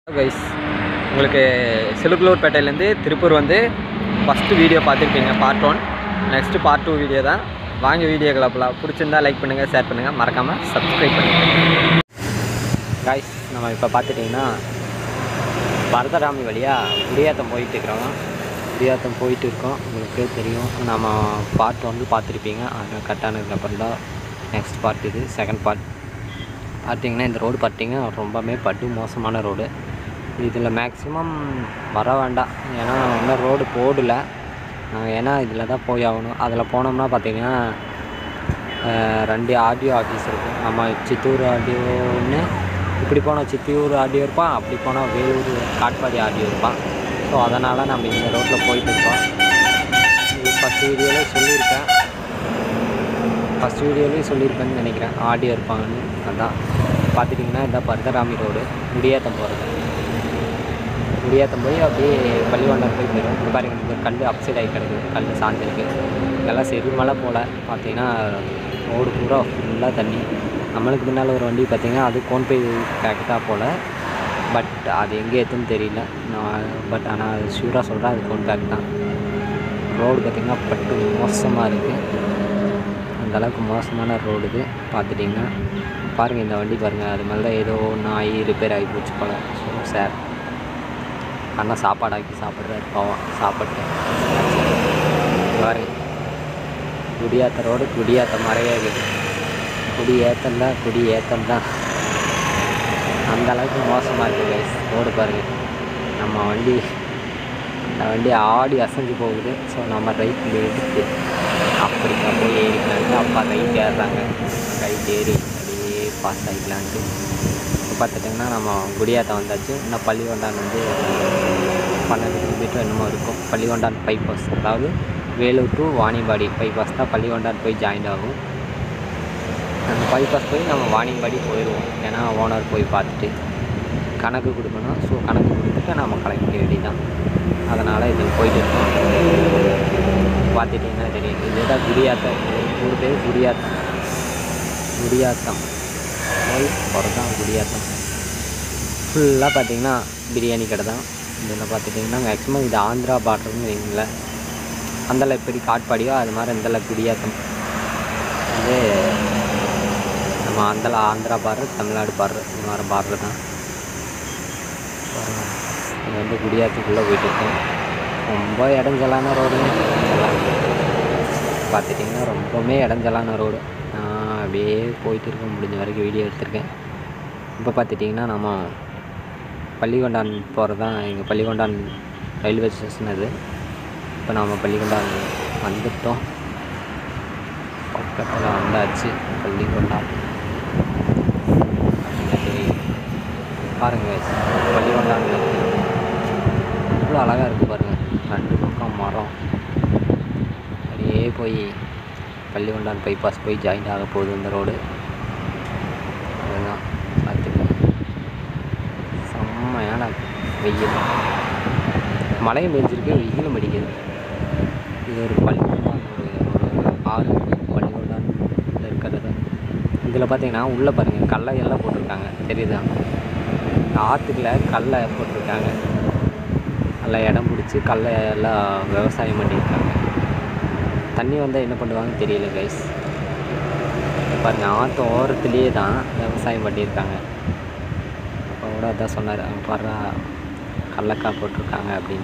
Guys உங்களுக்கு சிலுக்குலூர்பேட்டையிலேருந்து திருப்பூர் வந்து ஃபஸ்ட்டு வீடியோ பார்த்துருப்பீங்க part one next part two video தான் வாங்க வீடியோக்களை அப்பலாம் பிடிச்சிருந்தா லைக் பண்ணுங்கள் ஷேர் பண்ணுங்கள் மறக்காமல் சப்ஸ்கிரைப் பண்ணுங்கள் கைஸ் நம்ம இப்போ பார்த்துட்டிங்கன்னா பரதராமி வழியாக குடியாத்தம் போயிட்டு இருக்கிறோம் குடியாத்தம் போயிட்டு இருக்கோம் உங்களுக்கே தெரியும் நம்ம பார்ட் வந்து பார்த்துருப்பீங்க அது கட் ஆனதுக்கப்புறம் தான் நெக்ஸ்ட் பார்ட் இது செகண்ட் பார்ட் பார்த்தீங்கன்னா இந்த ரோடு பார்த்தீங்கன்னா ரொம்பவே படு மோசமான ரோடு இதில் மேக்ஸிமம் வர வேண்டாம் ஏன்னா இன்னும் ரோடு போடல நாங்கள் ஏன்னா இதில் தான் போய் ஆகணும் அதில் போனோம்னா பார்த்தீங்கன்னா அஹ், ரெண்டு ஆடியோ ஆஃபீஸ் இருக்கும் நம்ம சித்தூர் ஆடியோன்னு இப்படி போனால் சித்தியூர் ஆடியோ இருப்பான் அப்படி போனால் வேலூர் காட்பாடி ஆடியோ இருப்பான் ஸோ அதனால் நம்ம இந்த ரோட்டில் போயிட்டு இருக்கோம் இது ஃபஸ்ட் வீடியோவில் சொல்லியிருக்கேன் ஃபஸ்ட் வீடியோலேயும் சொல்லியிருப்பேன்னு நினைக்கிறேன் ஆடியோ இருப்பாங்கன்னு அதான் பார்த்துட்டிங்கன்னா இதான் பரதராமி ரோடு முடியாத்தம் போகிறது முடியாத்தம் போய் அப்படியே பள்ளிவாண்டர் போய் போயிடும் இங்கே பாருங்க இந்த கல் அப்சைட் ஆகி கிடக்குது கல் சாஞ்சிருக்கு இதெல்லாம் செருமலை போல் பார்த்தீங்கன்னா ரோடு பூரா ஃபுல்லாக தண்ணி நம்மளுக்கு பின்னால் ஒரு வண்டி பார்த்தீங்கன்னா அது கோன்பை பேக்கெட்டாக போல் பட் அது எங்கே ஏற்றுன்னு தெரியல நான் பட் ஆனால் ஷூராக சொல்கிறேன் அது கோன் பேக் தான் ரோடு பார்த்திங்கன்னா பட்டு மோசமாக இருக்குது அந்த அளவுக்கு மோசமான ரோடு இது பார்த்துட்டிங்கன்னா பாருங்கள் இந்த வண்டி பாருங்கள் அது மேலே தான் ஏதோ ஒன்று ஆகி ரிப்பேர் ஆகி போச்சு போல் ஸோ சார் அண்ணா சாப்பாடு ஆக்கி சாப்பிட்றாரு பாவம் சாப்பிட்டு பாருங்க குடியாத்த ரோடு குடியாத்த மறையே இருக்குது குடி ஏத்தம் தான் குடி ஏத்தம் தான் அந்த அளவுக்கு மோசமாக இருக்குது கைஸ் ரோடு பாருங்கள் நம்ம வண்டி அந்த வண்டி ஆடி அசைஞ்சு போகுது ஸோ நம்ம ரைட்டில் எடுத்து அப்படிக்கா போய் ஏறிக்கலான்ட்டு அப்பா ரைட் ஏறுறாங்க ரைட் ஏறி அப்படியே பாஸ் ஆகிக்கலான்ட்டு இப்போ பார்த்துட்டிங்கன்னா நம்ம குடியாத்தம் வந்தாச்சு இன்னும் பள்ளிகொண்டான் வந்து பன்னெண்டு கிலோமீட்டர் என்னமோ இருக்கும் பள்ளிகொண்டான் பைபாஸ் அதாவது வேலூர் டு வாணியம்பாடி பைபாஸ் தான் பள்ளிகொண்டான் போய் ஜாயின் ஆகும் அந்த பைபாஸ் போய் நம்ம வாணியம்பாடி போயிடுவோம் ஏன்னா ஓனர் போய் பார்த்துட்டு கணக்கு கொடுக்கணும் ஸோ கணக்கு கொடுத்துட்டு நம்ம கிளம்பிக்க வேண்டியதான் அதனால் இதில் போயிட்டு இருக்கோம் பார்த்துட்டிங்கன்னா தெரியும் இதுதான் குடியாத்தம் ஊர் பேர் குடியாத்தம் குடியாத்தம் போய் தான் குடியாத்தம் ஃபுல்லாக பார்த்தீங்கன்னா பிரியாணி கடை தான் இதில் பார்த்துட்டிங்கன்னா மேக்ஸிமம் இது ஆந்திரா பார்டர்னு வைங்களேன் அந்தல எப்படி காட்பாடியோ அது மாதிரி இந்தல குடியாத்தம் வந்து நம்ம அந்தல ஆந்திரா பார்டர் தமிழ்நாடு பார்டர் இந்த மாதிரி பார்டர் தான் பாருங்க. இது வந்து குடியாத்துக்குள்ளே போயிட்டு இருக்கோம் ரொம்ப இடைஞ்சலான ரோடு பார்த்துட்டிங்கன்னா ரொம்பவுமே இடைஞ்சலான ரோடு நான் அப்படியே போயிட்டு இருக்கேன் முடிஞ்ச வரைக்கும் வீடியோ எடுத்திருக்கேன் இப்போ பார்த்துட்டிங்கன்னா நம்ம பள்ளிகொண்டான் போகிறது தான் எங்கள் பள்ளிகொண்டான் ரயில்வே ஸ்டேஷன் அது இப்போ நம்ம பள்ளிகொண்டான் வந்துட்டோம் பக்கத்தில் வந்தாச்சு பள்ளிகொண்டான் அப்படின்னா தெரியும் பாருங்கள் பள்ளிகொண்டான் இவ்வளோ அழகாக இருக்குது பாருங்கள் ரெண்டு பக்கம் மரம் அப்படியே போய் பள்ளிகொண்டான் பைபாஸ் போய் ஜாயின் ஆக போகுது இந்த ரோடு அதுதான் பார்த்துக்கோங்க செம்மையான வெயில் மழையும் பெஞ்சிருக்கு வெயிலும் அடிக்குது இது ஒரு பள்ளிகொண்டான் ஒரு ஒரு ஆறு பள்ளிகொண்டான் இருக்கிறது இதில் பார்த்தீங்கன்னா உள்ளே பாருங்கள் கல்லை எல்லாம் போட்டிருக்காங்க தெரியுதா இந்த ஆற்றுக்குள்ள கல்லை போட்டிருக்காங்க நல்லா இடம் பிடிச்சி கல்லை எல்லாம் விவசாயம் பண்ணியிருக்காங்க தண்ணி வந்தால் என்ன பண்ணுவாங்கன்னு தெரியல கைஸ் பாருங்க ஆற்று ஓரத்துலேயே தான் விவசாயம் பண்ணியிருக்காங்க அப்போ கூட அதான் சொன்னார் பாரு கடலக்காய் போட்டிருக்காங்க அப்படின்னு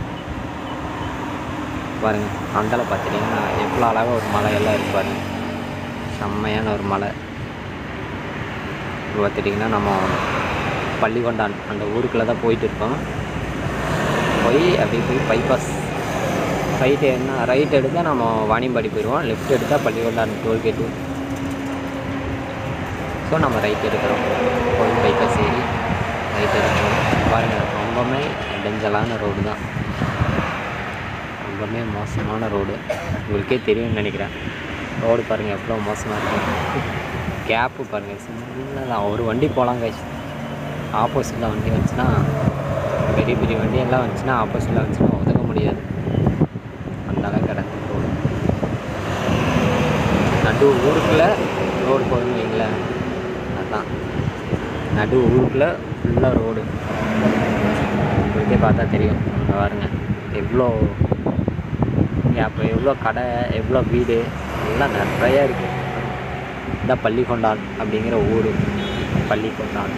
பாருங்க அந்தல பார்த்துட்டிங்கன்னா எவ்வளோ அழகாக ஒரு மலை எல்லாம் இருக்கு பாருங்க செம்மையான ஒரு மலை இப்போ பார்த்துட்டிங்கன்னா நம்ம பள்ளிகொண்டான் அந்த ஊருக்குள்ளே தான் போயிட்டு இருக்கோம் போய் அப்படியே போய் பைபாஸ் ரைட்டு என்ன ரைட் எடுத்தால் நம்ம வாணியம்பாடி போயிடுவோம் லெஃப்ட் எடுத்தால் பள்ளிகொண்டான் டோல்கேட்டு ஸோ நம்ம ரைட் எடுக்கிறோம் போய் பைபாஸ் ஏறி ரைட் எடுக்கிறோம் பாருங்கள் ரொம்பவுமே இடைஞ்சலான ரோடு தான் ரொம்பவுமே மோசமான ரோடு உங்களுக்கே தெரியும்னு நினைக்கிறேன் ரோடு பாருங்கள் எவ்வளோ மோசமாக இருக்கு கேப்பு பாருங்கள் சின்னதாக ஒரு வண்டி போகலாம் கைஸ் ஆப்போசிட்டில் வண்டி வந்துச்சுன்னா பெரிய பெரிய வண்டி எல்லாம் வந்துச்சுன்னா ஆப்போசிட்டில் வந்துச்சுன்னா ஒதுக்க முடியாது அந்த அளவுக்கு கிடக்கு ரோடு நடு ஊருக்குள்ளே ரோடு போகணும்னு வைங்களேன் அதான் நடு ஊருக்குள்ளே ஃபுல்லாக ரோடு உங்களுக்கே பார்த்தா தெரியும் இங்கே பாருங்க எவ்வளோ இங்கே அப்போ எவ்வளோ கடை எவ்வளோ வீடு எல்லாம் நிறையா இருக்குது இந்த பள்ளிக்கொண்டான் அப்படிங்கிற ஊர் பள்ளிக்கொண்டான்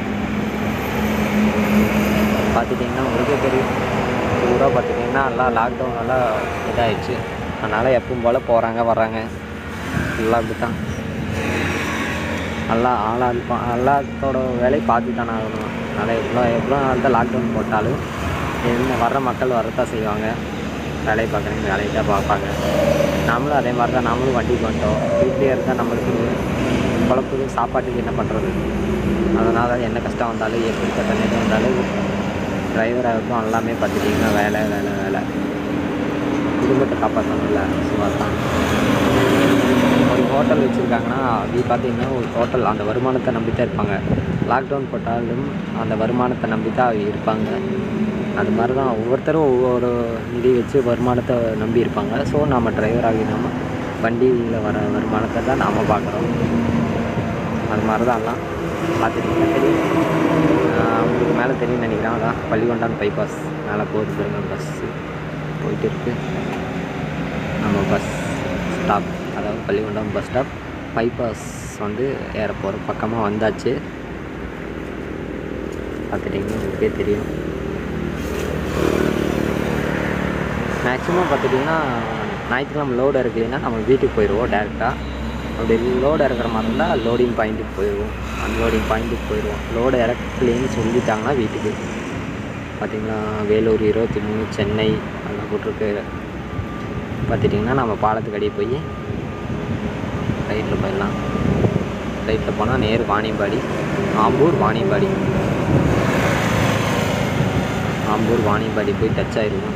பார்த்துட்டிங்கன்னா உங்களுக்கே தெரியும் ஊராக பார்த்துட்டிங்கன்னா எல்லாம் லாக்டவுனெல்லாம் இதாகிடுச்சு அதனால் எப்பவும் போல் போகிறாங்க வர்றாங்க ஃபுல்லாக அப்படி தான் நல்லா ஆளாக இருப்பான் எல்லாத்தோட வேலையை பார்த்து தானே ஆகணும் அதனால் எவ்வளோ எவ்வளோ நாள் தான் லாக்டவுன் போட்டாலும் என்ன வர்ற மக்கள் வரத்தான் செய்வாங்க வேலையை பார்க்குறவங்க வேலையை தான் பார்ப்பாங்க நாமளும் அதே மாதிரி தான் நாமளும் வண்டிக்கு வந்துட்டோம் வீட்லேயே இருந்தால் நம்மளுக்கு குழப்புக்கு சாப்பாட்டுக்கு என்ன பண்ணுறது அதனால் என்ன கஷ்டம் வந்தாலும் எப்படிப்பட்ட நிலை வந்தாலும் டிரைவர் ஆகட்டும் எல்லாமே பார்த்துட்டிங்கன்னா வேலை வேலை வேலை குடும்பத்தை காப்பாற்றணும்ல ஸோ அதான் ஒரு ஹோட்டல் வச்சுருக்காங்கன்னா அப்படி பார்த்தீங்கன்னா ஒரு ஹோட்டல் அந்த வருமானத்தை நம்பி தான் இருப்பாங்க லாக்டவுன் போட்டாலும் அந்த வருமானத்தை நம்பி தான் இருப்பாங்க அது மாதிரி தான் ஒவ்வொருத்தரும் ஒவ்வொரு நிதி வச்சு வருமானத்தை நம்பி இருப்பாங்க ஸோ நம்ம டிரைவர் ஆகி நம்ம வண்டியில் வர வருமானத்தை தான் நாம் பார்க்குறோம் அது மாதிரி தான் எல்லாம் பார்த்துட்டிங்கன்னா தெரியும் ஆஹ் உங்களுக்கு மேலே தெரியும் நினைக்கிறேன் அதான் பள்ளிகொண்டான் பைபாஸ் மேலே போகுது பாருங்க பஸ்ஸு போயிட்டு இருக்கு நம்ம பஸ் ஸ்டாப் அதாவது பள்ளிகொண்டான் பஸ் ஸ்டாப் பைபாஸ் வந்து ஏற போகிற பக்கமாக வந்தாச்சு பார்த்துட்டிங்கன்னா உங்களுக்கே தெரியும் மேக்ஸிமம் பார்த்துட்டிங்கன்னா ஞாயிற்றுக்கிழமை லோடு இறக்கலைன்னா நம்ம வீட்டுக்கு போயிடுவோம் டேரெக்டாக அப்படி லோடு இறக்குற மாதிரி இருந்தால் லோடிங் பாயிண்ட்டுக்கு போயிடுவோம் அன்லோடிங் பாயிண்ட்டுக்கு போயிடுவோம் லோடு இறக்கலைன்னு சொல்லிட்டாங்கன்னா வீட்டுக்கு பார்த்திங்கன்னா வேலூர் இருபத்தி மூணு சென்னை அதெல்லாம் போட்டிருக்கு பார்த்துட்டிங்கன்னா நம்ம பாலத்துக்கு அடியே போய் ரைட்டில் போயிடலாம் ரைட்டில் போனால் நேரு வாணியம்பாடி ஆம்பூர் வாணியம்பாடி ஆம்பூர் வாணியம்பாடி போய் டச் ஆயிடுவோம்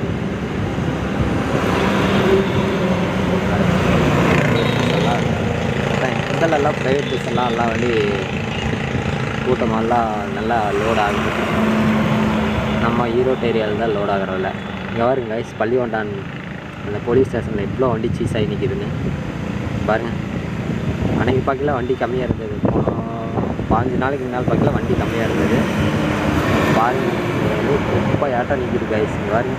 எங்கெல்லாம் ப்ரைவேட் பஸ் எல்லாம் எல்லாம் வந்து கூட்டமெல்லாம் நல்லா லோட் ஆகுது நம்ம ஈரோடு ஏரியாவில் தான் லோட் ஆகிறதில்ல இங்கே பாருங்க guys, பள்ளிகொண்டான் அந்த போலீஸ் ஸ்டேஷனில் எவ்வளோ வண்டி சீஸ் ஆகி நிற்கிதுன்னு பாருங்க அன்னைக்கு பார்க்கல வண்டி கம்மியாக இருந்தது போன பாஞ்சு நாளைக்கு முன்னால் பார்க்கல வண்டி கம்மியாக இருந்தது பாருங்க இங்க வந்து ரொம்ப ஏட்டம் நிற்கிது கைஸ் இங்கே பாருங்க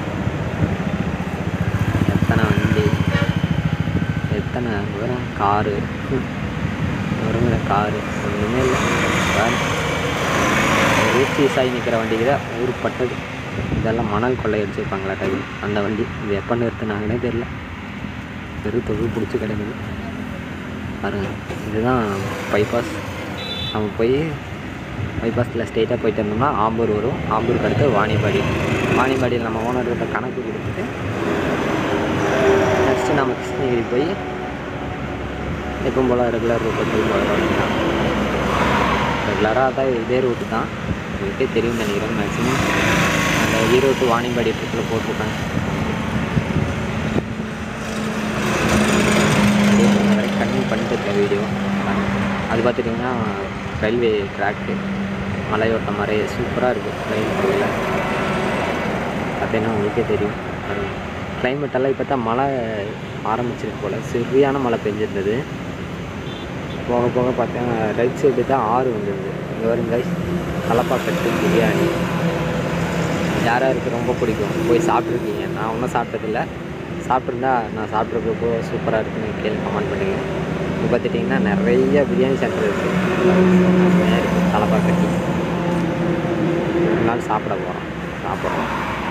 எத்தனை வண்டி எத்தனை வரும் காரு வருங்கிற காரு ஒன்றுமே இல்லை பாருங்க ரூட் சீஸ் ஆகி நிற்கிற வண்டிக்கு தான் ஊருப்பட்டது இதெல்லாம் மணல் கொள்ளையடிச்சிருப்பாங்களா டைம் அந்த வண்டி இது எப்போ நிறுத்தினாங்கன்னே தெரில வெறும் தொழில் பிடிச்சி கிடக்குது பாருங்க இதுதான் பைபாஸ் நம்ம போய் பைபாஸில் ஸ்ட்ரெயிட்டாக போயிட்டு இருந்தோம்னா ஆம்பூர் வரும் ஆம்பூருக்கு அடுத்து வாணிபாடி வாணிபாடியில் நம்ம ஓனர்கிட்ட கணக்கு கொடுத்துட்டு நெக்ஸ்ட்டு நம்ம கிருஷ்ணகிரி போய் எப்பவும் போல் ரெகுலர் ரூட்டை போய் போயிடலாம் ரெகுலராக தான் இதே ரூட்டு தான் உங்களுக்கே தெரியும் நினைக்கிறேன் மேக்ஸிமம் அந்த ஈரோட்டு வாணிபாடி ட்ரிப்பில் போட்டிருக்காங்க கண்டினியூ பண்ணிட்டு இருக்கேன் வீடியோ அது பார்த்துட்டிங்கன்னா ரயில்வே ட்ராக்கு மலையோட்டம் மாதிரி சூப்பராக இருக்குது ரயில் போகல பார்த்தீங்கன்னா உங்களுக்கே தெரியும் climate எல்லாம் இப்போ தான் மழை ஆரம்பிச்சிருக்கு போல் சரியான மழை பெஞ்சிருந்தது போக போக பார்த்தீங்கன்னா ரைட் சைடு தான் ஆறு வந்துருது இங்கே வரும் கைஸ் கலப்பாக்கட்டு பிரியாணி யார் யாருக்கு ரொம்ப பிடிக்கும் போய் சாப்பிட்ருக்கீங்க நான் ஒன்றும் சாப்பிட்டதில்ல சாப்பிட்ருந்தா நான் சாப்பிட்ருக்கப்போ சூப்பராக இருக்குன்னு கேள்வி கமெண்ட் பண்ணுங்க இப்போ பார்த்துட்டிங்கன்னா நிறைய பிரியாணி சென்டர் இருக்குது தலப்பாக்கட்டி ஒரு நாள் சாப்பிட போகிறோம் சாப்பிட்றோம்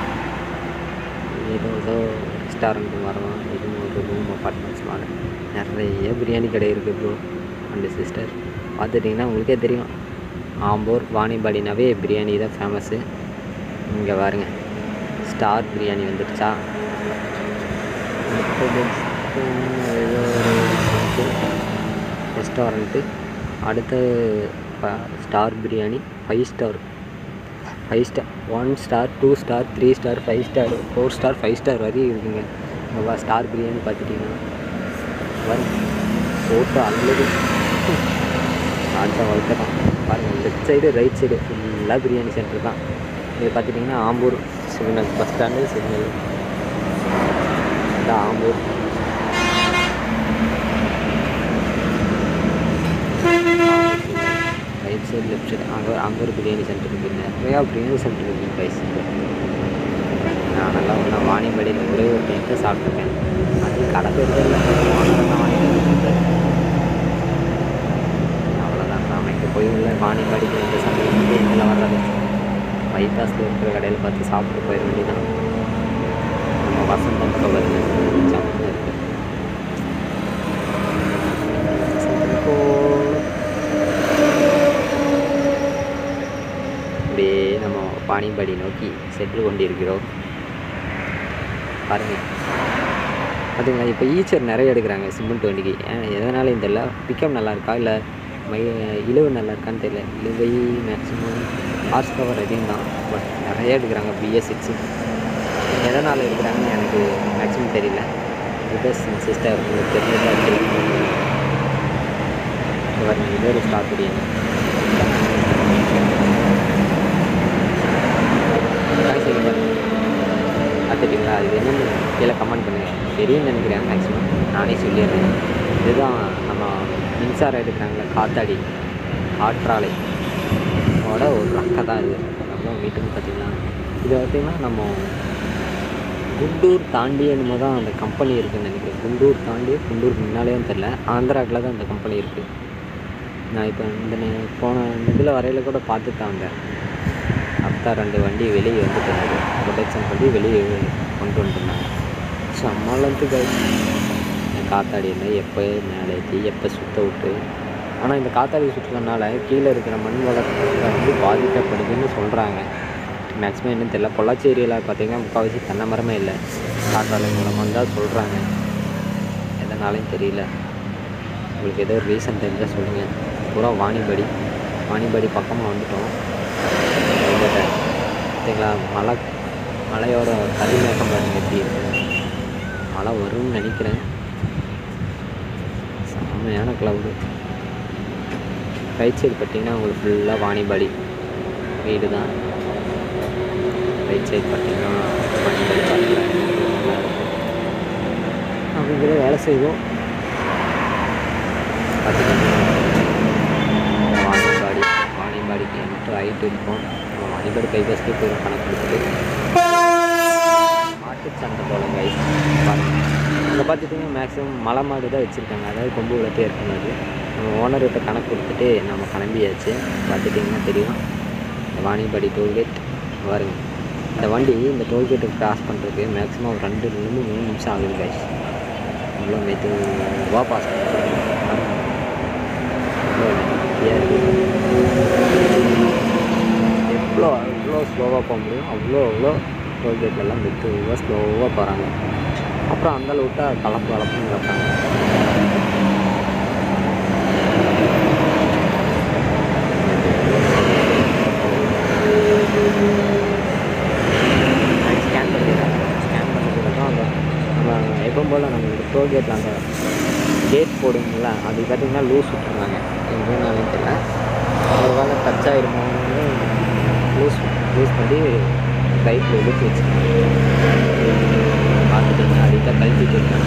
இது ஏதோ ரெஸ்டாரண்ட் வரலாம் இது ஒரு ரூம் அப்பார்ட்மெண்ட்ஸ் மாதிரி நிறைய பிரியாணி கடை இருக்குது ப்ரோ அண்டு சிஸ்டர் பார்த்துட்டிங்கன்னா உங்களுக்கே தெரியும் ஆம்பூர் வாணிபாடினாவே பிரியாணி தான் ஃபேமஸ்ஸு இங்கே பாருங்க ஸ்டார் பிரியாணி வந்துடுச்சா அடுத்தது ஏதோ ஒரு ரெஸ்டாரண்ட்டு அடுத்த star biryani five star five star one star two star three star five star four star five star வரையும் இருக்குங்க இங்கே ஸ்டார் பிரியாணி பார்த்துட்டிங்கன்னா பாருங்க போட்டு அல்லது அடுத்த வளர்க்கலாம் பாருங்கள் லெஃப்ட் சைடு ரைட் சைடு ஃபுல்லாக பிரியாணி சென்டர் தான் இது பார்த்துட்டிங்கன்னா Ambur signal bus stand signal இந்த Ambur right side left side அங்கே அங்கே ஒரு பிரியாணி சென்டர் இருக்குது நிறையா பிரியாணி சென்டர் இருக்குது கைஸ் நான் நல்லா ஒன்றா வாணிபடியில் ஒரே ஒரு டைம் தான் சாப்பிட்ருக்கேன் அது கடை பேர் தெரியல அவ்வளோதான் நாம் இங்கே போய் உள்ள வாணிபடிக்கு எந்த சமையல் வந்து இதில் வர்றது பைபாஸில் இருக்கிற கடையில் பார்த்து சாப்பிட்டு போயிட வேண்டியதான் நம்ம வசந்தம் கவர் ஜம்முன்னு இருக்குது அப்படியே நம்ம பாணிபடி நோக்கி சென்று கொண்டிருக்கிறோம் பாருங்கள் பார்த்தீங்களா இப்போ ஈச்சர் நிறைய எடுக்கிறாங்க சிமெண்ட் வண்டிக்கு ஏன் எதனால இந்த இல்லை பிக்கப் நல்லா இருக்கா இல்லை மை இழுவு நல்லா இருக்கான்னு தெரியல இழுவை மேக்ஸிமம் ஹார்ஸ் பவர் அதிகம் தான் பட் நிறைய எடுக்கிறாங்க பிஎஸ் சிக்ஸு எதனால் எடுக்கிறாங்கன்னு எனக்கு மேக்ஸிமம் தெரியல ரிதர்ஸ் சிஸ்டர் உங்களுக்கு தெரிஞ்சதா பாருங்கள் இது ஒரு ஸ்டார்ட் பிரியாணி பார்த்துட்டிங்களா அது என்னென்னு கீழே கமெண்ட் பண்ணுங்கள் தெரியும்னு நினைக்கிறேன் மேக்ஸிமம் நானே சொல்லிடுறேன் இதுதான் நம்ம மின்சாரம் எடுக்கிறாங்களே காத்தாடி ஆற்றாலை ஓட ஒரு ரக்கை தான் இது ரொம்ப மீட்டுன்னு பார்த்தீங்கன்னா இது பார்த்திங்கன்னா நம்ம குண்டூர் தாண்டி என்னமோ தான் அந்த கம்பெனி இருக்குதுன்னு நினைக்கிறேன் குண்டூர் தாண்டி குண்டூர் முன்னாலேயும் தெரில ஆந்திராக்கில் தான் அந்த கம்பெனி இருக்குது நான் இப்போ இந்த நே- போன இதில் வரையில் கூட பார்த்து தான் வந்தேன் அப்பா ரெண்டு வண்டி வெளியே வந்துட்டு இருந்தது ப்ரொடக்ஷன் பண்ணி வெளியே கொண்டு வந்துருந்தாங்க சம்மளத்து கை காத்தாடி என்ன எப்போ மேலே ஏற்றி எப்போ சுத்த விட்டு ஆனால் இந்த காத்தாடி சுற்றுறதுனால கீழே இருக்கிற மண் வளத்தை வந்து பாதிக்கப்படுதுன்னு சொல்கிறாங்க மேக்ஸிமம் என்னன்னு தெரியல பொள்ளாச்சி ஏரியாவில் பார்த்தீங்கன்னா முக்கால்வாசி தென்னை மரமே இல்லை காற்றாலை மூலமாக தான் சொல்கிறாங்க எதனாலையும் தெரியல உங்களுக்கு ஏதோ ரீசன் தெரிஞ்சால் சொல்லுங்கள் பூரா வாணிபடி வாணிபடி பக்கமாக வந்துட்டோம் ரயில்வே பார்த்தீங்களா மலை மலையோட கரிமேகம் பாருங்க எப்படி இருக்கு மழை வரும்னு நினைக்கிறேன் செம்மையான க்ளவுடு ரைட் சைடு பார்த்தீங்கன்னா உங்களுக்கு ஃபுல்லாக வாணிபடி வீடு தான் ரைட் சைடு பார்த்தீங்கன்னா வாணிபடி பார்க்கலாம் நல்லா இருக்கும் அப்படிங்கிற வேலை செய்வோம் பார்த்துக்கிட்டிங்கன்னா வாணிபாடி வாணிபாடிக்கு என்ட்ரு ஆகிட்டு இருக்கோம் நம்ம வாணிபாடி பைபாஸ்க்கே போய் கணக்கு கொடுத்துட்டு மாட்டுச்சந்தை போல கைஸ் பாருங்க அங்கே பார்த்துட்டிங்கன்னா மேக்ஸிமம் மலை மாடு தான் வச்சுருக்காங்க அதாவது கொம்பு விளத்தே இருக்கணும் நம்ம ஓனர்கிட்ட கணக்கு கொடுத்துட்டு நம்ம கிளம்பியாச்சு பார்த்துட்டிங்கன்னா தெரியும் இந்த வாணிபாடி டோல்கேட் பாருங்க இந்த வண்டி இந்த டோல்கேட்டை கிராஸ் பண்ணுறதுக்கு மேக்ஸிமம் ஒரு ரெண்டு ரெண்டு மூணு நிமிஷம் ஆகுது கைஸ் இவ்வளோ மெதுவாக பாஸ் பண்ணுறாங்க எவ்வளோ எவ்வளோ ஸ்லோவாக போக முடியும் அவ்வளோ அவ்வளோ டோல்கேட்லாம் மெதுவாக ஸ்லோவாக போகிறாங்க அப்புறம் அந்த விட்டா கலப்பு கலப்புன்னு கிடப்பாங்க ஸ்கேன் பண்ணிடுறாங்க ஸ்கேன் பண்ணதுக்கு தான் அந்த நம்ம எப்பவும் போல் நம்மளுக்கு டோல்கேட்டில் அந்த கேட் போடுங்கள அது பார்த்திங்கன்னா லூஸ் விட்டுருந்தாங்க எங்கேனாலும் தெரியல ஒரு வேளை டச் ஆகிருமோன்னு லூஸ் லூஸ் பண்ணி ரைட்டில் இழுத்து வச்சுருக்காங்க பார்த்துட்டிங்கன்னா அடித்தான் கழட்டிட்டு இருக்காங்க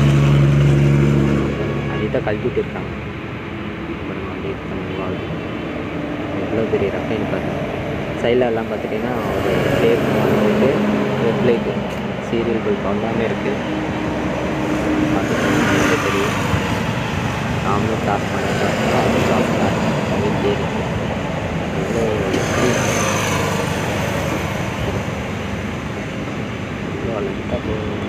அடித்தான் கழட்டிட்டு இருக்காங்க அப்புறம் வண்டி பண்ணுவாங்க எவ்வளோ பெரிய ரக்கைன்னு பாருங்க சைடில் எல்லாம் பார்த்துட்டிங்கன்னா ஒரு டேப் போட்டு ரெட் லைட்டு சீரியல் பல்ப் எல்லாமே இருக்குது பார்த்துட்டு தெரியும் நாமளும் கிராஸ் பண்ணிட்டோம் அது கிராஸ் பண்ணிட்டே இருக்கு எவ்வளோ எப்படி எவ்வளோ லென்த்தாக போகும்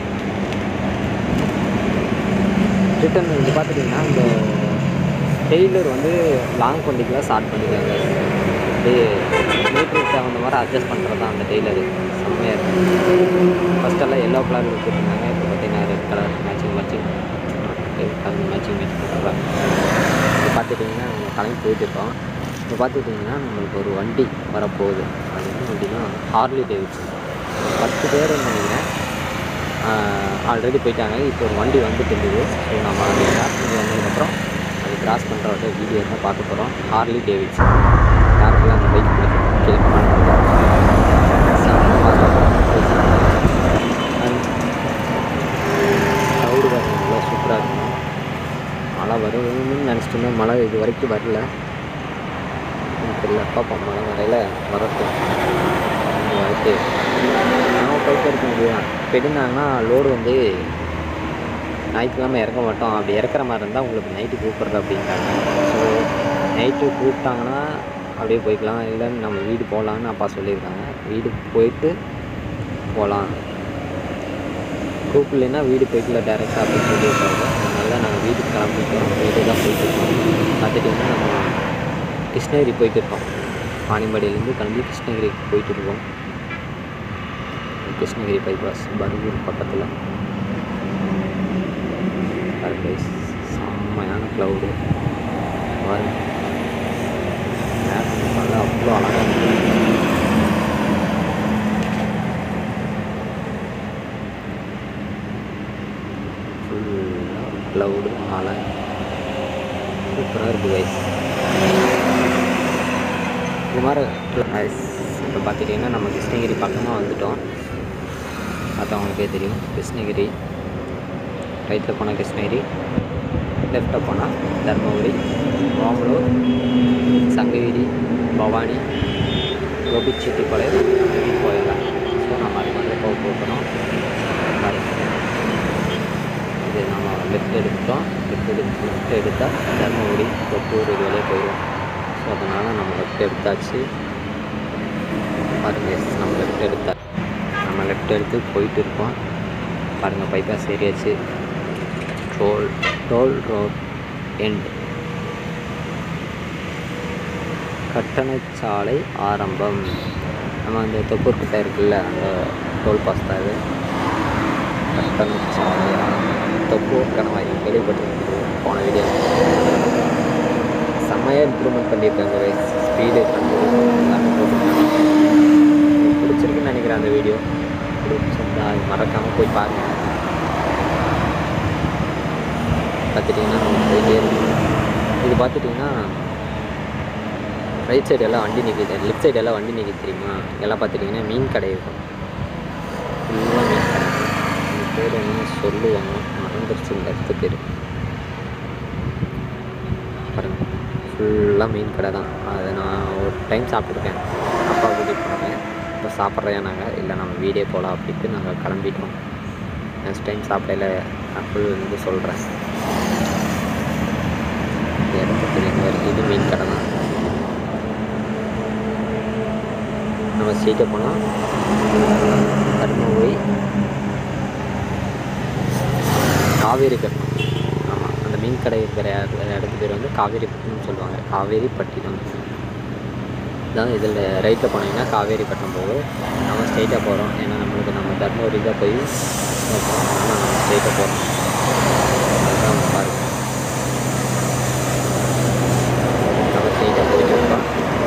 ரிட்டன் இங்கே பார்த்துட்டிங்கன்னா இந்த டெய்லர் வந்து லாங் வண்டிக்கெலாம் ஸ்டார்ட் பண்ணிக்கிறாங்க அப்படியே மீட்டருக்கு தகுந்த மாதிரி அட்ஜஸ்ட் பண்ணுறது தான் அந்த டெய்லரு செம்மையாக இருக்கும் ஃபஸ்ட்டெல்லாம் எல்லோ கலர் வச்சுருந்தாங்க இப்போ பார்த்தீங்கன்னா ரெட் கலர் மேட்சிங் மேட்சிங் அது மேட்சிங் மேட்ச் பண்ணுறாங்க இப்போ பார்த்துட்டிங்கன்னா நம்ம கிளம்பி போயிட்டு இருக்கோம் இப்போ பார்த்துட்டிங்கன்னா நம்மளுக்கு ஒரு வண்டி வரப்போகுது அது என்ன வண்டினா ஹார்லி டேவிட்சன் பத்து பேர் நினைக்கிறேன் ஆல்ரெடி போயிட்டாங்க இப்போ ஒரு வண்டி வந்துட்டு இருந்தது ஸோ நம்ம அதை கிராஸ் பண்ணி வந்ததுக்கப்புறம் அது கிராஸ் பண்ணுறோட வீடியோ தான் பார்க்க போகிறோம் ஹார்லி டேவிட்சன் யாருக்கெல்லாம் அந்த பைக் பிடிக்கும் கீழே கமெண்ட் க்ளவுடு பார்த்தீங்கன்னா சூப்பராக இருக்கும் மழை வரும்னு நினச்சிட்டு இருந்தேன் மழை இது வரைக்கும் வரல பார்ப்போம் மழை வரையில் வரட்டும் வாழ்க்கை நம்ம போயிட்டு இருக்க முடியும் இப்போ இருந்தாங்கன்னா லோடு வந்து ஞாயிற்றுக்கிழமை இறக்க மாட்டோம் அப்படி இறக்குற மாதிரி இருந்தால் உங்களுக்கு நைட்டு கூப்பிட்றது அப்படின்ட்டாங்க ஸோ நைட்டு கூப்பிட்டாங்கன்னா அப்படியே போய்க்கலாம் இல்லைன்னு நம்ம வீடு போகலான்னு அப்பா சொல்லியிருக்காங்க வீடு போயிட்டு போகலாம் கூப்பிடலைன்னா வீடு போய்க்கல டேரெக்டாக அப்படின்னு சொல்லியிருக்காங்க அதனால தான் நாங்கள் வீட்டுக்கு கிளம்பிட்டோம் வீட்டுக்கு தான் போயிட்டு இருக்கோம் பார்த்துட்டிங்கன்னா நம்ம கிருஷ்ணகிரி போயிட்டு இருக்கோம் வாணியம்பாடியிலேருந்து கிளம்பி கிருஷ்ணகிரிக்கு போயிட்டு இருக்கோம் கிருஷ்ணகிரி பைபாஸ் பர்கூர் பக்கத்தில் பாருங்க செம்மையான க்ளவுடு பாருங்க மேகம் நல்லா அவ்வளோ அழகாக இருக்கு ஃபுல்லாக க்ளவுடு மழை சூப்பராக இருக்குது கைஸ் இது மாதிரி கைஸ் இப்போ பார்த்துட்டிங்கன்னா நம்ம கிருஷ்ணகிரி பக்கமாக வந்துட்டோம் பார்த்தவங்களுக்கே தெரியும் கிருஷ்ணகிரி ரைட்டில் போனால் கிருஷ்ணகிரி லெஃப்ட்டில் போனால் தர்மபுரி ஓமலூர் சங்ககிரி பவானி கோபிச்செட்டிப்பாளையம் போயிடலாம் ஸோ நம்ம அது மாதிரி போக போகிறோம் பாருங்க இது நம்ம லெஃப்ட் எடுத்துட்டோம் லெஃப்ட் எடுத்து லெஃப்ட் எடுத்தால் தர்மபுரி தொப்பூர் இது வழியாக போயிடும் ஸோ அதனால் நம்ம லெஃப்ட் எடுத்தாச்சு பாருங்க நம்ம லெஃப்ட் எடுத்தா நம்ம லெஃப்ட் எடுத்து போயிட்டு இருக்கோம் பாருங்கள் பைபாஸ் ஏரியாச்சு டோல் டோல் ரோட் எண்ட் கட்டணச்சாலை ஆரம்பம் நம்ம அந்த தொப்பூர் கிட்ட இருக்குல்ல அந்த டோல் பாஸ் தான் இது கட்டணச்சாலை ஆரம்பம் தொப்பூர் கணவாய் கேள்விப்பட்டிருக்கீங்க போன வீடியோ செம்மையாக இம்ப்ரூவ்மெண்ட் பண்ணியிருக்காங்க ஸ்பீடு கண்ட்ரோல் எல்லாமே போட்டிருக்காங்க உங்களுக்கு பிடிச்சிருக்குன்னு நினைக்கிறேன் அந்த வீடியோ பிடிச்சிருந்தா மறக்காமல் போய் பாருங்கள் பார்த்துட்டிங்கன்னா நம்ம போயிட்டே இருக்கோம் இது பார்த்துட்டிங்கன்னா ரைட் சைடு எல்லாம் வண்டி நிற்கிது லெஃப்ட் சைடு எல்லாம் வண்டி நிற்கிது தெரியுமா எல்லாம் பார்த்துட்டிங்கன்னா மீன் கடை இருக்கும் ஃபுல்லாக மீன் கடை இந்த பேர் என்ன சொல்லுவாங்க மறந்துருச்சு இந்த இடத்து பேர் பாருங்க ஃபுல்லாக மீன் கடை தான் அதை நான் ஒரு டைம் சாப்பிட்ருக்கேன் அப்பா கூட்டிகிட்டு போனாங்க இப்போ சாப்பிட்றையா நாங்கள் இல்லை நம்ம வீடே போகலாம் அப்படின்ட்டு நாங்கள் கிளம்பிட்டோம் நெக்ஸ்ட் டைம் சாப்பிடையில நான் ஃபுல் வந்து சொல்கிறேன் இந்த இடத்துக்கு தெரியும் வரைக்கும் இது மீன் கடை தான் நம்ம ஸ்ட்ரீட்டை போனால் தர்மபுரி காவேரி கட்டணம் ஆமாம் அந்த மீன் கடை இருக்கிற இட- இடத்து பேர் வந்து காவேரி பட்டினம் சொல்லுவாங்க காவேரி பட்டினம் இதான் இதில் ரைட்டில் போனீங்கன்னா காவேரி பட்டினம் போகும் நம்ம ஸ்ட்ரைட்டாக போகிறோம் ஏன்னா நம்மளுக்கு நம்ம தர்மபுரி தான் போய் பார்க்கணும். அதனால நம்ம ஸ்ட்ரைட்டாக போகிறோம் அதுதான் பாருங்க நம்ம ஸ்ட்ரைட்டாக போயிட்டு இருக்கோம்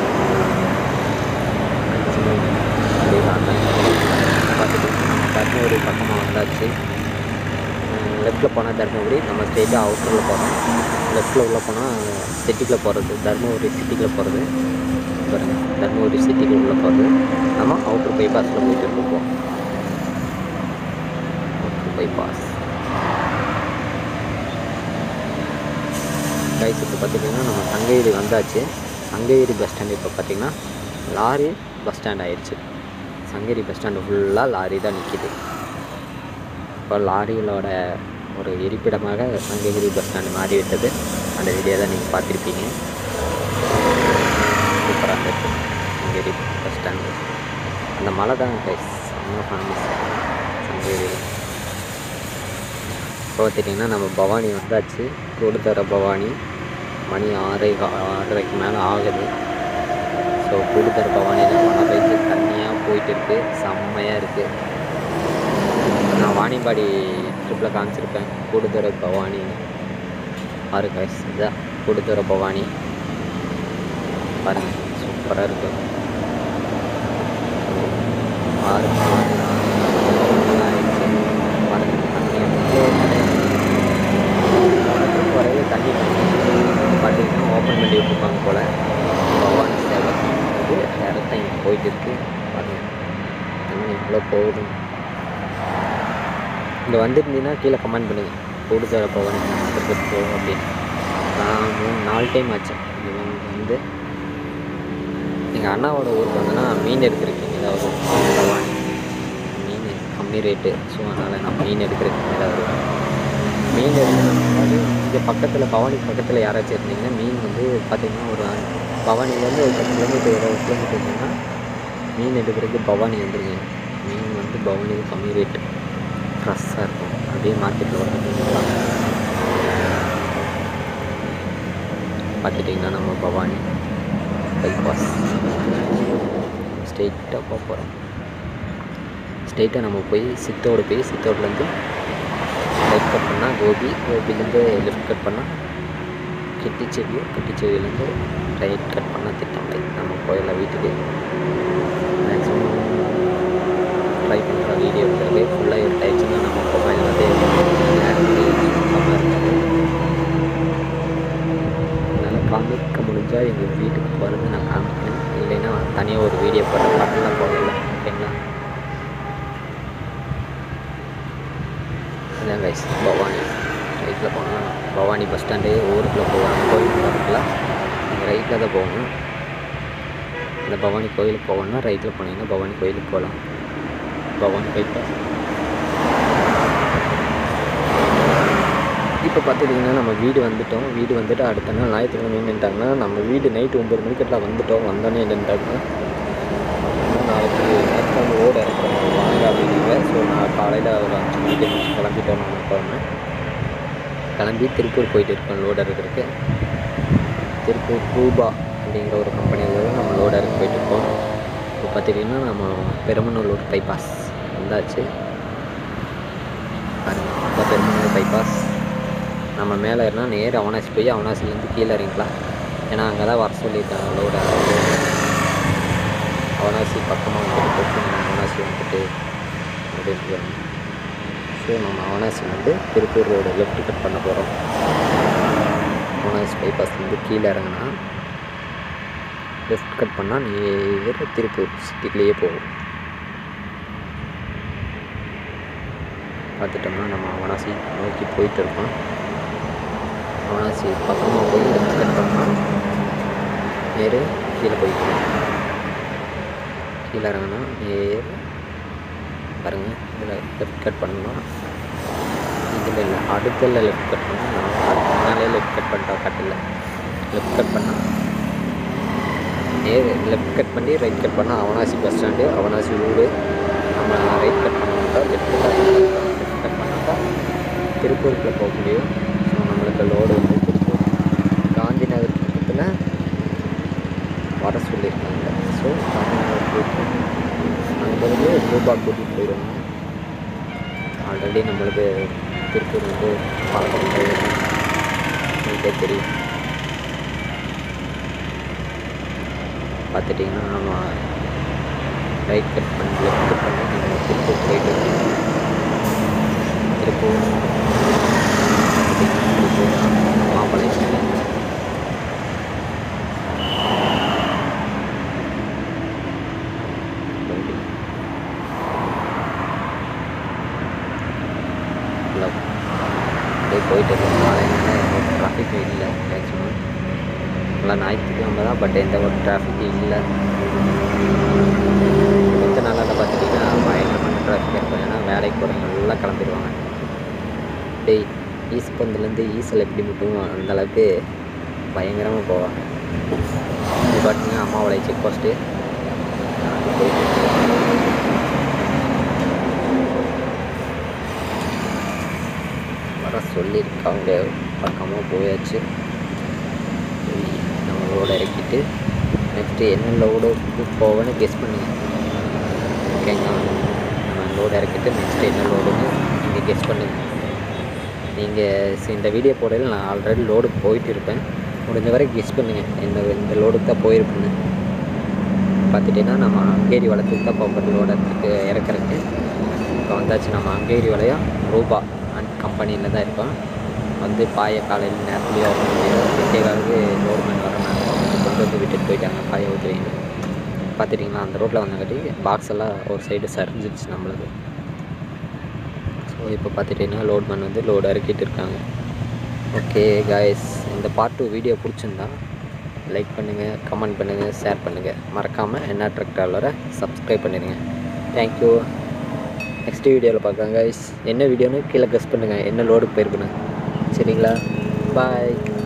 அப்படியே தாங்க பார்த்துட்டு நம்ம தர்மபுரி பக்கமாக வந்தாச்சு லெஃப்ட்டில் போனால் தர்மபுரி நம்ம ஸ்ட்ரெயிட்டாக அவுட்டரில் போகிறோம் லெஃப்ட்டில் உள்ள போனால் சிட்டிக்குள்ளே போகிறது தர்மபுரி சிட்டிக்குள்ளே போகிறது பாருங்க தர்மபுரி சிட்டிக்குள்ள உள்ள போகிறது நம்ம அவுட்டர் பைபாஸில் போயிட்டு இருக்கோம் அவுட்டர் பைபாஸ் கைஸ் இப்போ பார்த்திங்கன்னா நம்ம சங்ககிரி வந்தாச்சு சங்ககிரி பஸ் ஸ்டாண்டு இப்போ பார்த்திங்கன்னா லாரி பஸ் ஸ்டாண்ட் ஆயிடுச்சு சங்ககிரி பஸ் ஸ்டாண்டு ஃபுல்லாக லாரி தான் நிற்கிது இப்போ லாரிகளோட ஒரு இருப்பிடமாக சங்ககிரி பஸ் ஸ்டாண்டு மாறிவிட்டது அந்த வீடியோ தான் நீங்கள் பார்த்துருப்பீங்க சூப்பராக இருந்துச்சு சங்ககிரி பஸ் ஸ்டாண்டு அந்த மலை தான் கைஸ் செம்ம ஃபேமஸ் சங்ககிரியில் இப்போ பார்த்துட்டிங்கன்னா நம்ம பவானி வந்தாச்சு கூடுதர பவானி மணி ஆறரை கா- ஆறரைக்கு மேலே ஆகுது ஸோ கூடுதர பவானியில் மழை பெய்து தண்ணியாக போயிட்டு இருக்கு செம்மையாக இருக்குது நான் வாணியம்பாடி ட்ரிப்பில் காமிச்சிருப்பேன் கூடுதர பவானி ஆறு கைஸ் இதான் கூடுதர பவானி பாருங்க சூப்பராக இருக்கு ஆறு ஆறு ஆயிடுச்சு பாருங்க தண்ணி எவ்வளோ ட்ரிப் வரையில தண்ணி பார்த்தீங்கன்னா ஓப்பன் பண்ணி விட்டுருப்பாங்க போல் பவானி சேவை இது டேரெக்டாக இங்கே போயிட்டு இருக்கு பாருங்க தண்ணி எவ்வளோ போகுது இங்கே வந்துருந்தீங்கன்னா கீழே கமெண்ட் பண்ணுங்கள் கூடுதல பவானி திருப்பதி போகும் அப்படின்னு நான் மூணு நாலு டைம் ஆச்சு இது வந்து எங்கள் அண்ணாவோட ஊருக்கு வந்தேன்னா மீன் எடுக்கிறதுக்கு ஏதாவது பவானி மீன் கம்மி ரேட்டு ஸோ அதனால் நான் மீன் எடுக்கிறதுக்கு ஏதாவது வருவேன் மீன் எடுக்கணும் அதாவது இங்கே பக்கத்தில் பவானி பக்கத்தில் யாராச்சும் இருந்தீங்கன்னா மீன் வந்து பார்த்திங்கன்னா ஒரு பவானிலேருந்து ஒரு பத்து கிலோமீட்டர் இருபது கிலோமீட்டர் இருந்தீங்கன்னா மீன் எடுக்கிறதுக்கு பவானி வந்துருங்க மீன் வந்து பவானி கம்மி ரேட்டு ஃப்ரெஷ்ஷாக இருக்கும் அப்படியே மார்க்கெட்டில் வர மீன்லாம் பார்த்துட்டிங்கன்னா நம்ம பவானி பைபாஸ் ஸ்ட்ரெயிட்டாக போக போகிறோம் ஸ்ட்ரெயிட்டாக நம்ம போய் சித்தோடு போய் சித்தோட்லேருந்து ரைட் கட் பண்ணால் கோபி கோபிலேருந்து லெஃப்ட் கட் பண்ணால் கெட்டிச்செவியோ கெட்டிச்செவியிலேருந்து ரைட் கட் பண்ணால் திட்டம்லை நம்ம போயிடலாம் வீட்டுக்கு மேக்ஸிமம் ட்ரை பண்ணுற வீடியோ இருக்கிறது ஃபுல்லாக எடுத்தாச்சுன்னா நம்ம மொபைல் வந்து நேரத்துக்கு சுத்தமாக இருக்காது அதனால் காமிக்க முடிஞ்சால் எங்கள் வீட்டுக்கு போகிறது நான் காமிக்கிறேன் இல்லைன்னா தனியாக ஒரு வீடியோ போடுற பட்டெல்லாம் போடல ஓகேங்களா இதான் கைஸ் பவானி ரைட்டில் போனால் பவானி பஸ் ஸ்டாண்டு ஊருக்குள்ளே போவாங்க கோயில் போகிறதுக்குல நீங்கள் ரைட்டில் தான் போகணும் இந்த பவானி கோயிலுக்கு போகணும்னா ரைட்டில் போனீங்கன்னா பவானி கோயிலுக்கு போகலாம் பவானி பைபாஸ் இப்போ பார்த்துக்கிட்டிங்கன்னா நம்ம வீடு வந்துட்டோம் வீடு வந்துட்டு அடுத்த நாள் ஞாயிற்றுக்கிழமை நின்றுட்டாங்கன்னா நம்ம வீடு நைட்டு ஒம்பது மணிக்கெல்லாம் வந்துட்டோம் வந்தோடனே நின்றுட்டாங்கன்னா நாளைக்கு ஞாயிற்றுக்கிழமை ஓட இருக்கிறோம் வாங்க அப்படின்னாங்க ஸோ நான் காலையில் ஒரு அஞ்சு மணிக்கு எழுந்திரிச்சு கிளம்பிட்டோம் நான் கிளம்பு கிளம்பி திருப்பூர் போயிட்டு இருக்கோம் லோடு இருக்கிறதுக்கு திருப்பூர் ரூபா அப்படிங்கிற ஒரு கம்பெனியில் நம்ம லோடு இறக்கி போயிட்டு இருக்கோம் இப்போ பார்த்துக்கிட்டிங்கன்னா நம்ம பெருமநல்லூர் பைபாஸ் வந்தாச்சு பாருங்க இந்த பெருமநல்லூர் பைபாஸ் நம்ம மேலே ஏறினா நேர் அவனாசி போய் அவனாசிலேருந்து கீழே இறங்கிக்கலாம் ஏன்னா அங்கே தான் வர சொல்லியிருக்காங்க லோட அவனாசி பக்கமாக வந்துட்டு போட்டு நம்ம அவனாசி வந்துட்டு அப்படின்ட்டு ஸோ நம்ம அவனாசி வந்து திருப்பூர் ரோடு லெஃப்ட் கட் பண்ண போகிறோம் அவனாசி பைபாஸ்லேருந்து கீழே இறங்கினா லெஃப்ட் கட் பண்ணால் நேர திருப்பூர் சிட்டிக்குள்ளேயே போகும் பார்த்துட்டோம்னா நம்ம அவனாசி நோக்கி போயிட்டு இருக்கோம் அவனாசி பக்கமாக போய் லெஃப்ட் கட் பண்ணால் நேரு கீழே போய்க்கணும் கீழே இறங்கினா நேர் பாருங்கள் இதில் லெஃப்ட் கட் பண்ணணும் இதில் இல்லை அடுத்தல லெஃப்ட் கட் பண்ணால் நான் அதுக்கு முன்னாலே லெஃப்ட் கட் பண்ணிட்டா கட்டில் லெஃப்ட் கட் பண்ணால் நேர் லெஃப்ட் கட் பண்ணி ரைட் கட் பண்ணால் அவனாசி பஸ் ஸ்டாண்டு அவனாசி ஊர் நம்ம ரைட் கட் பண்ணால் லெஃப்ட் கட் லெஃப்ட் கட் பண்ணால் தான் திருப்பூருக்குள்ளே போக முடியும் ஸோ நம்மளுக்கு லோடு வந்து திருப்பூர் காந்தி நகர் பக்கத்தில் வர சொல்லியிருக்காங்க ஸோ காந்தி நகர் போயிட்டு அங்கேருந்து ரூபா கூட்டிகிட்டு போயிடுவாங்க ஆல்ரெடி நம்மளுக்கு திருப்பூர் வந்து பழக்கம் உங்களுக்கே தெரியும் பார்த்துட்டிங்கன்னா நம்ம ரைட் கட் பண்ணி லெஃப்ட் கட் பண்ணி நம்ம திருப்பூர் போயிட்டு திருப்பூர் பார்த்திங்கன்னா திருப்பூர் மாம்பழம் ஹலோ அப்படியே போயிட்டு இருக்கோம் காலையில் டிராஃபிக் இல்லை மேக்ஸிமம் நல்லா ஞாயிற்றுக்கிழமை தான் பட் எந்த ஒரு டிராஃபிக்கும் இல்லை மற்ற நாளில் பார்த்துட்டிங்கன்னா பயங்கரமான டிராஃபிக் இருக்கும் ஏன்னா வேலைக்கு போகிறவங்க எல்லாம் கிளம்பிடுவாங்க டேய் ஈஸ்பந்துலேருந்து ஈசல் எப்படி முட்டும் அந்த அளவுக்கு பயங்கரமாக போவாங்க இது பார்த்தீங்கன்னா அம்மாவோடைய செக் போஸ்ட்டு போயிட்டு வர சொல்லியிருக்காங்க பக்கமாக போயாச்சு போய் நம்ம லோடு இறக்கிட்டு நெக்ஸ்ட்டு என்ன லோடு போவேன்னு கெஸ் பண்ணுங்க ஓகேங்களா நம்ம லோடு இறக்கிட்டு நெக்ஸ்ட்டு என்ன லோடுன்னு நீங்கள் கெஸ் பண்ணுங்க நீங்கள் இந்த வீடியோ போடையில் நான் ஆல்ரெடி லோடு போயிட்டு இருப்பேன் முடிஞ்ச வரை கெஸ் பண்ணுங்கள் இந்த இந்த லோடுக்கு தான் போயிருப்பேன்னு பார்த்துட்டீங்கன்னா நம்ம அங்கேரி வளத்துக்கு தான் போகிறது லோடு இடத்துக்கு இறக்குறதுக்கு இப்போ வந்தாச்சு நம்ம அங்கேரி வளையம் ரூபா அண்ட் கம்பெனியில் தான் இருக்கோம் வந்து பாயை காலையில் நேரத்துலேயே வர முடியாது எட்டே காலுக்கு கவர்மெண்ட் வரனாங்க கொண்டு வந்து விட்டுட்டு போயிட்டாங்க பாயை ஊற்றுவீங்க பார்த்துட்டிங்களா அந்த ரோட்டில் வந்தங்காட்டி பாக்ஸ் எல்லாம் ஒரு சைடு சரிஞ்சிச்சு நம்மளுக்கு ஸோ இப்போ பார்த்துட்டிங்கன்னா லோட் மேன் வந்து லோடு இறக்கிட்டு இருக்காங்க ஓகே காய்ஸ் இந்த பார்ட் டூ வீடியோ பிடிச்சிருந்தா லைக் பண்ணுங்கள் கமெண்ட் பண்ணுங்கள் ஷேர் பண்ணுங்கள் மறக்காமல் என்ன ட்ரக் ட்ராவலரை சப்ஸ்கிரைப் பண்ணிடுங்க தேங்க்யூ நெக்ஸ்ட் வீடியோவில் பார்க்கலாம் guys என்ன வீடியோன்னு கீழே கெஸ் பண்ணுங்கள் என்ன லோடுக்கு போயிருக்குன்னு சரிங்களா பாய்